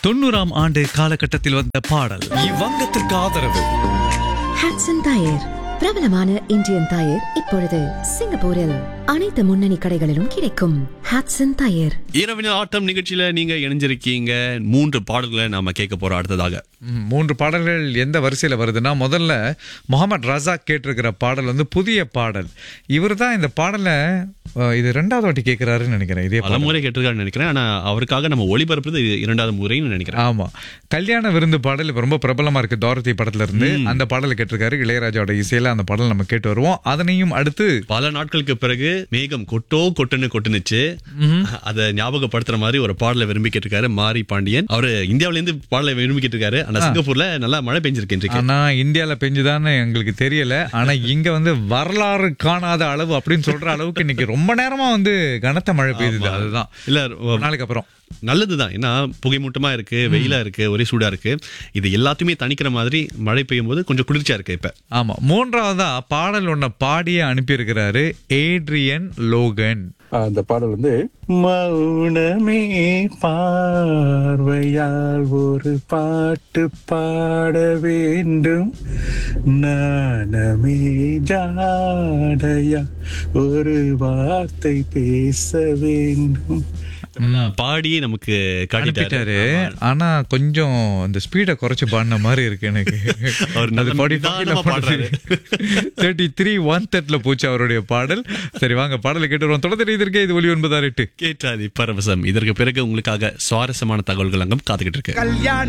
தொண்ணூறாம் ஆண்டு காலகட்டத்தில் வந்த பாடல் இவ்வங்கத்திற்கு ஆதரவு ஹாட்சன் டயர் பிரபலமான இந்தியன் டயர் இப்பொழுது சிங்கப்பூரில் அனைத்து முன்னணி கடைகளிலும் கிடைக்கும் ஹாட்சன் டயர் இரவின ஆட்டம் நிகழ்ச்சியில நீங்க இணைஞ்சிருக்கீங்க மூன்று பாடல்களை நாம கேட்க போறோம் அடுத்ததாக ம், மூன்று பாடல்கள் எந்த வரிசையில் வருதுன்னா முதல்ல முகமது ரசாக் கேட்டிருக்கிற பாடல் வந்து புதிய பாடல் இவர் தான் இந்த பாடலை அஹ், இது ரெண்டாவது வாட்டி கேட்கிறாருன்னு நினைக்கிறேன் இதே பல பாடல் முறை கேட்டிருக்காருன்னு நினைக்கிறேன் ஆனா அவருக்காக நம்ம ஒளிபரப்புறது இது இரண்டாவது முறைன்னு நினைக்கிறேன் ஆமா கல்யாண விருந்து பாடல் இப்ப ரொம்ப பிரபலமா இருக்கு டாரதி படத்துல இருந்து அந்த பாடலை கேட்டிருக்காரு இளையராஜாவோட இசையில அந்த பாடல் நம்ம கேட்டு வருவோம் அதனையும் அடுத்து பல நாட்களுக்கு பிறகு மேகம் கொட்டோ கொட்டுன்னு கொட்டுனுச்சு அதை ஞாபகப்படுத்துற மாதிரி ஒரு பாடலை விரும்பி கேட்டிருக்காரு மாரி பாண்டியன் அவரு இந்தியாவில இருந்து பாடலை விரும்பி கேட்டிருக்காரு ஆனா சிங்கப்பூர்ல நல்லா மழை பெஞ்சிருக்கு இன்றைக்கு ஆனா இந்தியால பெஞ்சுதான்னு எங்களுக்கு தெரியல ஆனா இங்க வந்து வரலாறு காணாத அளவு அப்படின்னு சொல்ற அளவுக்கு இன்னைக்கு ரொம்ப நேரமா வந்து கனத்த மழை பெய்யுது அதுதான் இல்ல ஒரு நாளைக்கு அப்புறம் நல்லதுதான் ஏன்னா புகைமூட்டமா இருக்கு வெயிலா இருக்கு ஒரே சூடா இருக்கு இது எல்லாத்தையுமே தணிக்கிற மாதிரி மழை பெய்யும் போது கொஞ்சம் குளிர்ச்சியா இருக்கு இப்ப ஆமா மூன்றாவதா பாடல் ஒன்ன பாடியே அனுப்பியிருக்கிறாரு ஏட்ரியன் லோகன் அந்த பாடல் வந்து மௌனமே பார்வையால் ஒரு பாட்டு பாட வேண்டும் நானமே ஜாடையா ஒரு வார்த்தை பேச வேண்டும் பாடி நமக்கு அனுப்பிட்டாரு காட்டிட்டாரு ஆனா கொஞ்சம் இந்த ஸ்பீட குறைச்சு பாடின மாதிரி இருக்கு எனக்கு அவர் நல்ல நிதானமா பாடுறாரு. தேர்ட்டி த்ரீ ஒன் தேர்ட்ல போச்சு அவருடைய பாடல் சரி வாங்க பாடலை கேட்டு வருவோம் தொடர்ந்து இதற்கே இது ஒளி ஒன்பதாறு எட்டு கேட்டாதி பரவசம் இதற்கு பிறகு உங்களுக்காக சுவாரஸ்யமான தகவல்கள் அங்கம் காத்துக்கிட்டு இருக்கு கல்யாண